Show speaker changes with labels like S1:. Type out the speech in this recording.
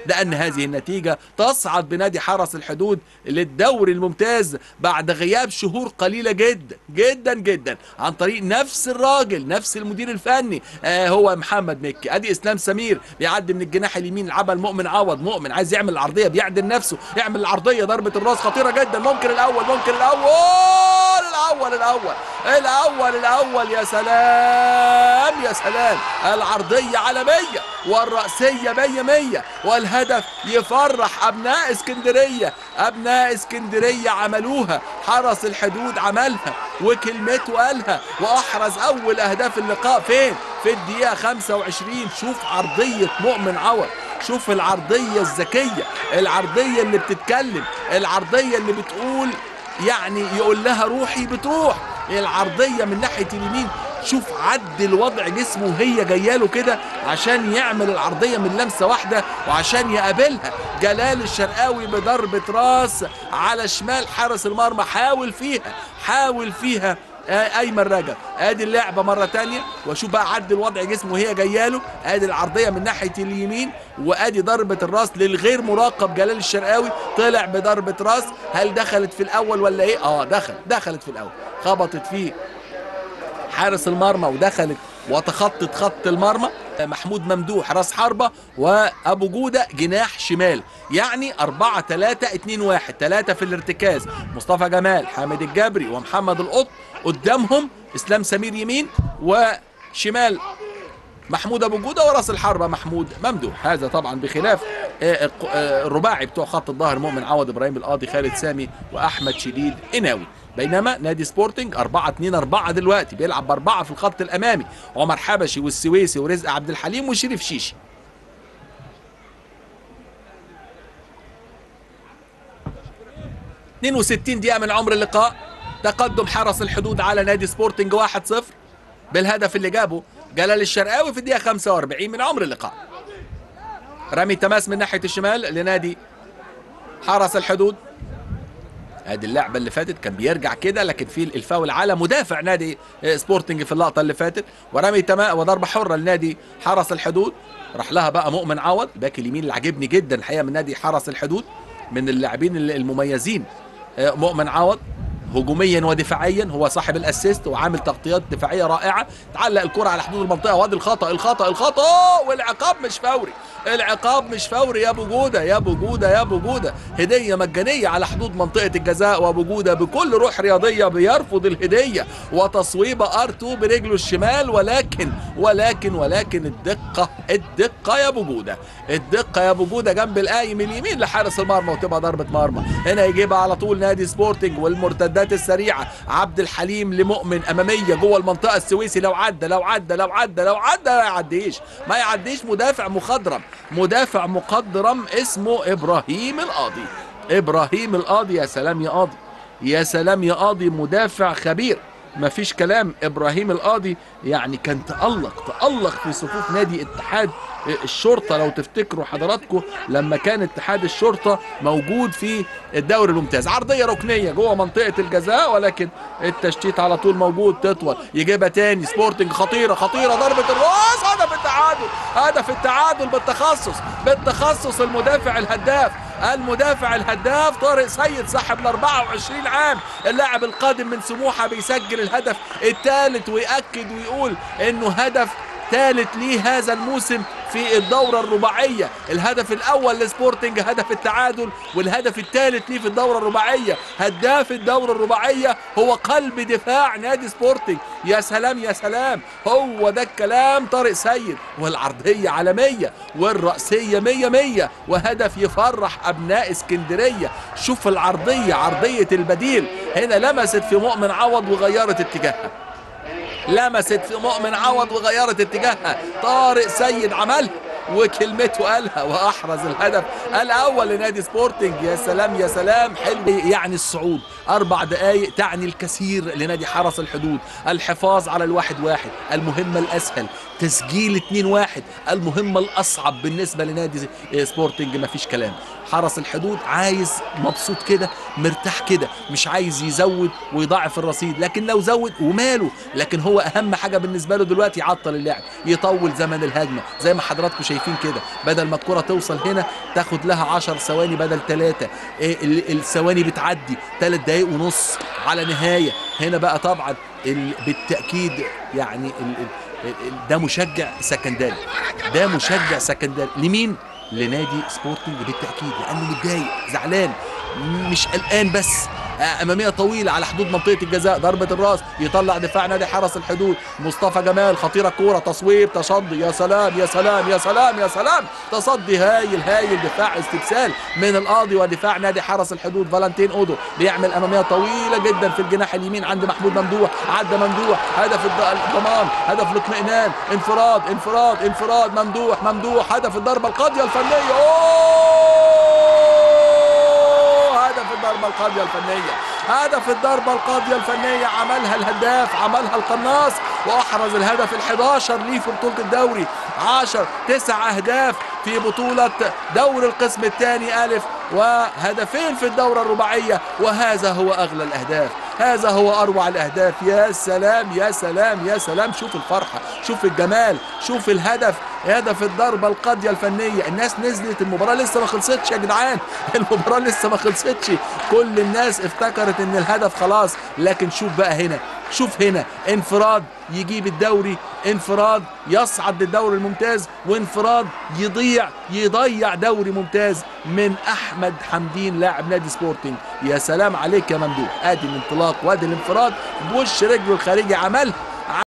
S1: لأن هذه النتيجة تصعد بنادي حرس الحدود للدوري الممتاز بعد غياب شهور قليلة جدا جدا جدا عن طريق نفس الراجل نفس المدير الفني آه هو محمد مكي ادي اسلام سمير بيعدي من الجناح اليمين لعبها المؤمن عوض مؤمن عايز يعمل العرضيه بيعدل نفسه يعمل العرضيه ضربه الراس خطيره جدا ممكن الاول ممكن الاول الاول الاول الاول الاول يا سلام يا سلام العرضيه على 100 والرأسية 100 100 والهدف يفرح أبناء اسكندرية أبناء اسكندرية عملوها حرس الحدود عملها وكلمته قالها وأحرز أول أهداف اللقاء فين؟ في الدقيقة 25 شوف عرضية مؤمن عوض شوف العرضية الذكية العرضية اللي بتتكلم العرضية اللي بتقول يعني يقول لها روحي بتروح العرضية من ناحية اليمين شوف عدل وضع جسمه وهي جايه له كده عشان يعمل العرضيه من لمسه واحده وعشان يقابلها جلال الشرقاوي بضربه راس على شمال حارس المرمى حاول فيها حاول فيها آه ايمن رجب ادي اللعبه مره تانية واشوف بقى عدل وضع جسمه وهي جايه له ادي العرضيه من ناحيه اليمين وادي ضربه الراس للغير مراقب جلال الشرقاوي طلع بضربه راس هل دخلت في الاول ولا ايه اه دخل دخلت في الاول خبطت فيه حارس المرمى ودخلت وتخطت خط المرمى محمود ممدوح راس حربة وأبو جودة جناح شمال يعني 4 3 2 1 3 في الارتكاز مصطفى جمال حامد الجبري ومحمد القط قدامهم إسلام سمير يمين وشمال محمود ابو جوده وراس الحربه محمود ممدوح هذا طبعا بخلاف الرباعي بتوع خط الظهر مؤمن عوض ابراهيم القاضي خالد سامي واحمد شديد قناوي بينما نادي سبورتنج 4 2 4 دلوقتي بيلعب باربعه في الخط الامامي عمر حبشي والسويسي ورزق عبد الحليم وشريف شيشي اتنين وستين دقيقة من عمر اللقاء تقدم حرس الحدود على نادي سبورتنج 1-0 بالهدف اللي جابه جلال الشرقاوي في الدقيقة 45 من عمر اللقاء رمي تماس من ناحية الشمال لنادي حرس الحدود ادي اللعبه اللي فاتت كان بيرجع كده لكن في الفاول على مدافع نادي سبورتنج في اللقطه اللي فاتت ورمي تمام وضربه حره لنادي حرس الحدود راح لها بقى مؤمن عوض باك اليمين اللي عاجبني جدا الحقيقه من نادي حرس الحدود من اللاعبين المميزين مؤمن عوض هجوميا ودفاعيا هو صاحب الاسيست وعامل تغطيات دفاعيه رائعه تعلق الكره على حدود المنطقه وادي الخطا الخطا الخطا والعقاب مش فوري العقاب مش فوري يا ابو جوده يا ابو جوده يا ابو جوده هديه مجانيه على حدود منطقه الجزاء وابو جوده بكل روح رياضيه بيرفض الهديه وتصويبه ار 2 برجله الشمال ولكن ولكن ولكن الدقه الدقه يا ابو جوده الدقه يا ابو جوده جنب القايم اليمين لحارس المرمى وتبقى ضربه مرمى هنا يجيبها على طول نادي سبورتنج والمرتدات السريعه عبد الحليم لمؤمن اماميه جوه المنطقه السويسي لو عدى لو عدى لو عدى لو عدى ما يعديش ما يعديش مدافع مخضرم مدافع مقدرم اسمه ابراهيم القاضي ابراهيم القاضي يا سلام يا قاضي يا سلام يا قاضي مدافع خبير مفيش كلام ابراهيم القاضي يعني كان تألق تألق في صفوف نادي اتحاد الشرطه لو تفتكروا حضراتكم لما كان اتحاد الشرطه موجود في الدوري الممتاز عرضيه ركنيه جوه منطقه الجزاء ولكن التشتيت على طول موجود تطول يجيبها تاني سبورتنج خطيره خطيره ضربه الراس هدف التعادل هدف التعادل بالتخصص بالتخصص المدافع الهداف المدافع الهداف طارق سيد صاحب ال 24 عام اللاعب القادم من سموحه بيسجل الهدف الثالث ويأكد ويقول انه هدف ثالث ليه هذا الموسم في الدورة الرباعية الهدف الأول لسبورتنج هدف التعادل والهدف الثالث ليه في الدورة الرباعية هداف الدورة الرباعية هو قلب دفاع نادي سبورتنج يا سلام يا سلام هو ده الكلام طارق سيد والعرضية عالمية والرأسية مية مية وهدف يفرح أبناء اسكندرية شوف العرضية عرضية البديل هنا لمست في مؤمن عوض وغيرت اتجاهها لمست في مؤمن عوض وغيرت اتجاهها طارق سيد عملها وكلمته قالها واحرز الهدف الاول لنادي سبورتنج يا سلام يا سلام حلو يعني الصعود اربع دقائق تعني الكثير لنادي حرس الحدود الحفاظ على الواحد واحد المهمه الاسهل تسجيل 2 واحد المهمه الاصعب بالنسبه لنادي سبورتنج مفيش كلام حرس الحدود عايز مبسوط كده مرتاح كده مش عايز يزود ويضاعف الرصيد لكن لو زود وماله لكن هو اهم حاجه بالنسبه له دلوقتي يعطل اللعب يطول زمن الهجمه زي ما حضراتكم شايفين شايفين كده بدل ما الكره توصل هنا تاخد لها 10 ثواني بدل ثلاثة الثواني بتعدي ثلاث دقايق ونص على نهايه هنا بقى طبعا ال- بالتاكيد يعني ال- ال- ال- ده مشجع سكندري ده مشجع سكندري لمين لنادي سبورتنج بالتاكيد لانه متضايق زعلان مش قلقان بس آه، اماميه طويله على حدود منطقه الجزاء ضربه الراس يطلع دفاع نادي حرس الحدود مصطفى جمال خطيره كوره تصويب تصدي يا سلام يا سلام يا سلام يا سلام تصدي هايل هايل دفاع استبسال من القاضي ودفاع نادي حرس الحدود فالنتين اودو بيعمل اماميه طويله جدا في الجناح اليمين عند محمود ممدوح عدى ممدوح هدف الض- الضمان هدف الاطمئنان انفراد انفراد انفراد ممدوح ممدوح هدف الضربه القاضيه الفنيه اوه هدف الضربه القاضيه الفنيه هدف الضربه القاضيه الفنيه عملها الهداف عملها القناص واحرز الهدف ال11 ليه في بطوله الدوري 10 تسع اهداف في بطوله دوري القسم الثاني الف وهدفين في الدوره الرباعيه وهذا هو اغلى الاهداف هذا هو اروع الاهداف يا سلام يا سلام يا سلام شوف الفرحه شوف الجمال شوف الهدف هدف الضربه القاضيه الفنيه الناس نزلت المباراه لسه ما خلصتش يا جدعان المباراه لسه ما خلصتش كل الناس افتكرت ان الهدف خلاص لكن شوف بقى هنا شوف هنا انفراد يجيب الدوري انفراد يصعد للدوري الممتاز وانفراد يضيع يضيع دوري ممتاز من احمد حمدين لاعب نادي سبورتنج يا سلام عليك يا ممدوح ادي الانطلاق وادي الانفراد بوش رجله الخارجي عملها